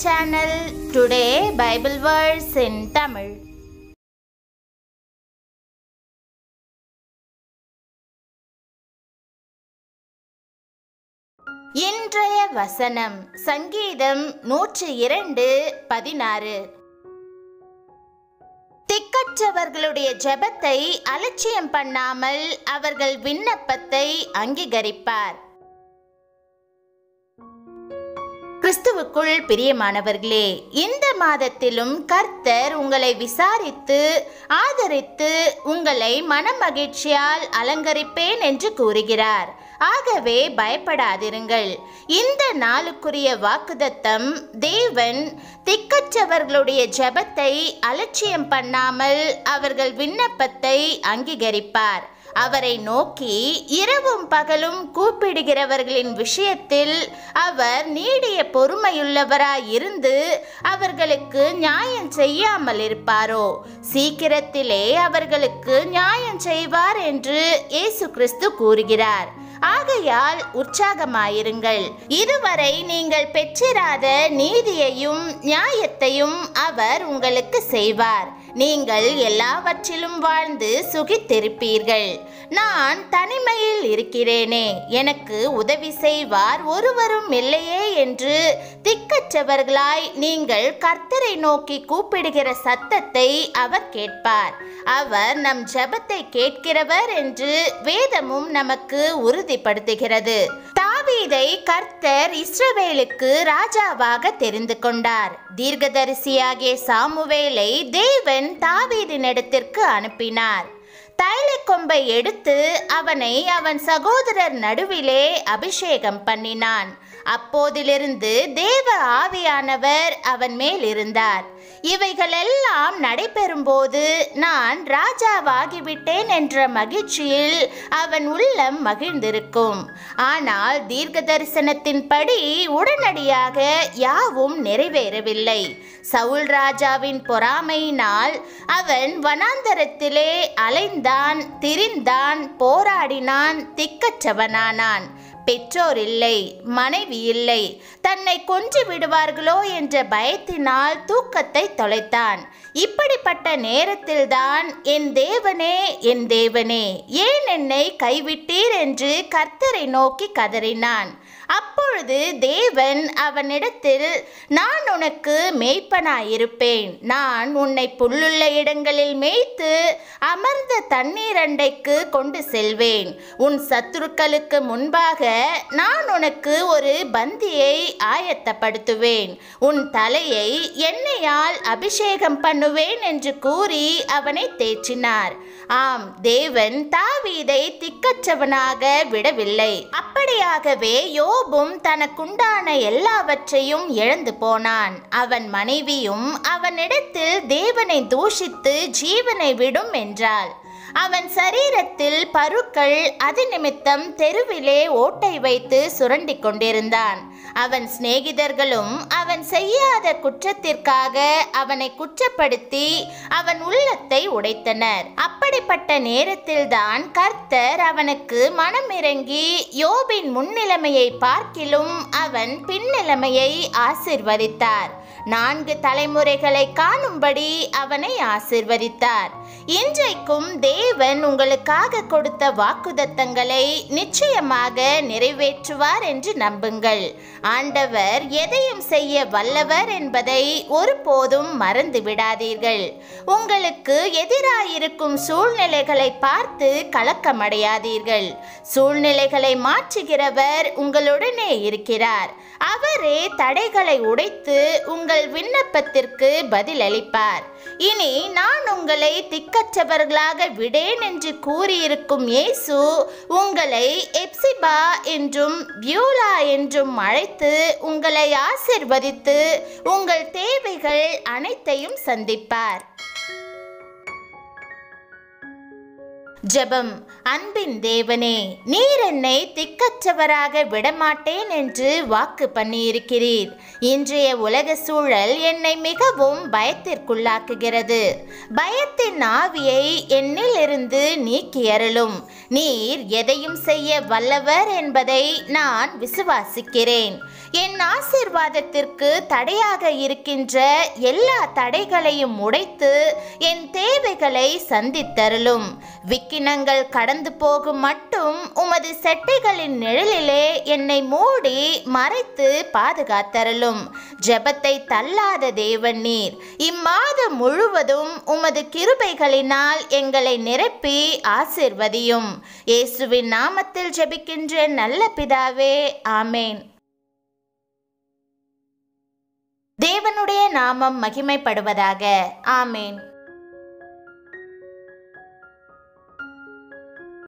channel Today Bible Verse in Tamil. இன்றைய வசனம் சங்கீதம் நூற்றி இரண்டு பதினாறு திக்கற்றவர்களுடைய ஜெபத்தை அலட்சியம் பண்ணாமல் அவர்கள் விண்ணப்பத்தை அங்கீகரிப்பார் கிறிஸ்துவுக்குள் பிரியமானவர்களே இந்த மாதத்திலும் கர்த்தர் உங்களை விசாரித்து ஆதரித்து உங்களை மனமகிழ்ச்சியால் அலங்கரிப்பேன் என்று கூறுகிறார் ஆகவே பயப்படாதிருங்கள் இந்த நாளுக்குரிய வாக்குதத்தம் தேவன் திக்கற்றவர்களுடைய ஜெபத்தை அலட்சியம் பண்ணாமல் அவர்கள் விண்ணப்பத்தை அங்கீகரிப்பார் அவரை நோக்கி இரவும் பகலும் கூப்பிடுகிறவர்களின் விஷயத்தில் அவர் நீடிய பொறுமையுள்ளவராய் இருந்து அவர்களுக்கு நியாயம் செய்யாமல் இருப்பாரோ சீக்கிரத்திலே அவர்களுக்கு நியாயம் செய்வார் என்று இயேசு கிறிஸ்து கூறுகிறார் ஆகையால் உற்சாகமாயிருங்கள் இதுவரை நீங்கள் பெற்றிராத நீதியையும் நியாயத்தையும் அவர் உங்களுக்கு செய்வார் நீங்கள் எல்லாவற்றிலும் வாழ்ந்து சுகித்திருப்பீர்கள் நான் தனிமையில் இருக்கிறேனே எனக்கு உதவி செய்வார் ஒருவரும் இல்லையே என்று திக்கற்றவர்களாய் நீங்கள் கர்த்தரை நோக்கி கூப்பிடுகிற சத்தத்தை அவர் கேட்பார் அவர் நம் ஜெபத்தை கேட்கிறவர் என்று வேதமும் நமக்கு உறுதிப்படுத்துகிறது தாவீதை கர்த்தர் இஸ்ரவேலுக்கு ராஜாவாக தெரிந்து கொண்டார் தீர்க்கதரிசியாகிய சாமுவேலை தேவன் தாவீதினிடத்திற்கு அனுப்பினார் தைலக்கொம்பை எடுத்து அவனை அவன் சகோதரர் நடுவிலே அபிஷேகம் பண்ணினான் அப்போதிலிருந்து தேவ ஆவியானவர் அவன் மேல் இருந்தார் இவைகளெல்லாம் நடைபெறும்போது நான் ராஜாவாகிவிட்டேன் என்ற மகிழ்ச்சியில் அவன் உள்ளம் மகிழ்ந்திருக்கும் ஆனால் தீர்க்க தரிசனத்தின்படி உடனடியாக யாவும் நிறைவேறவில்லை சவுல் ராஜாவின் பொறாமையினால் அவன் வனாந்தரத்திலே அலைந்தான் திரிந்தான் போராடினான் திக்கற்றவனானான் பெற்றோர் இல்லை மனைவி இல்லை தன்னை கொன்று விடுவார்களோ என்ற பயத்தினால் தூக்கத்தை தொலைத்தான் இப்படிப்பட்ட நேரத்தில்தான் என் தேவனே என் தேவனே ஏன் என்னை கைவிட்டீர் என்று கர்த்தரை நோக்கி கதறினான் அப்பொழுது தேவன் அவனிடத்தில் நான் உனக்கு மேய்ப்பனாயிருப்பேன் நான் உன்னை புல்லுள்ள இடங்களில் மேய்த்து அமர்ந்த தண்ணீர் அண்டைக்கு கொண்டு செல்வேன் உன் சத்துருக்களுக்கு முன்பாக நான் உனக்கு ஒரு பந்தியை ஆயத்தப்படுத்துவேன் உன் தலையை எண்ணெயால் அபிஷேகம் பண்ணுவேன் என்று கூறி அவனை தேற்றினார் ஆம் தேவன் தாவீதை திக்கற்றவனாக விடவில்லை அப்படியாகவே யோபும் தனக்குண்டான எல்லாவற்றையும் இழந்து போனான் அவன் மனைவியும் அவனிடத்தில் தேவனை தூஷித்து ஜீவனை விடும் என்றாள் அவன் சரீரத்தில் பருக்கள் அது நிமித்தம் தெருவிலே ஓட்டை வைத்து சுரண்டி கொண்டிருந்தான் அவன் சிநேகிதர்களும் அவன் செய்யாத குற்றத்திற்காக அவனை குற்றப்படுத்தி அவன் உள்ளத்தை உடைத்தனர் அப்படிப்பட்ட நேரத்தில்தான் கர்த்தர் அவனுக்கு மனமிறங்கி யோபின் முன்னிலைமையை பார்க்கிலும் அவன் பின்னிலைமையை ஆசிர்வதித்தார் நான்கு தலைமுறைகளை காணும்படி அவனை ஆசிர்வதித்தார் இன்றைக்கும் தேவன் உங்களுக்காக கொடுத்த வாக்குதத்தங்களை நிச்சயமாக நிறைவேற்றுவார் என்று நம்புங்கள் ஆண்டவர் எதையும் செய்ய வல்லவர் என்பதை ஒருபோதும் மறந்து விடாதீர்கள் உங்களுக்கு எதிராயிருக்கும் சூழ்நிலைகளை பார்த்து கலக்கமடையாதீர்கள் சூழ்நிலைகளை மாற்றுகிறவர் உங்களுடனே இருக்கிறார் அவரே தடைகளை உடைத்து உங்கள் விண்ணப்பத்திற்கு பதிலளிப்பார் இனி நான் உங்களை திக்கற்றவர்களாக விடேன் என்று கூறியிருக்கும் இயேசு உங்களை எப்சிபா என்றும் பியூலா என்றும் அழைத்து உங்களை ஆசிர்வதித்து உங்கள் தேவைகள் அனைத்தையும் சந்திப்பார் ஜெபம் அன்பின் தேவனே நீர் என்னை திக்கற்றவராக விடமாட்டேன் என்று வாக்கு பண்ணியிருக்கிறீர் இன்றைய உலக சூழல் என்னை மிகவும் பயத்திற்குள்ளாக்குகிறது பயத்தின் ஆவியை என்னில் இருந்து நீக்கியருளும் நீர் எதையும் செய்ய வல்லவர் என்பதை நான் விசுவாசிக்கிறேன் என் ஆசிர்வாதத்திற்கு தடையாக இருக்கின்ற எல்லா தடைகளையும் உடைத்து என் தேவைகளை சந்தித்தருளும் விக்கினங்கள் கடந்து போகும் மட்டும் உமது செட்டைகளின் நிழலிலே என்னை மூடி மறைத்து பாதுகாத்தருளும் ஜெபத்தை தள்ளாத தேவன் நீர் இம்மாதம் முழுவதும் உமது கிருபைகளினால் எங்களை நிரப்பி ஆசிர்வதியும் இயேசுவின் நாமத்தில் ஜெபிக்கின்ற நல்ல பிதாவே ஆமேன் தேவனுடைய நாமம் மகிமைப்படுவதாக ஆமேன்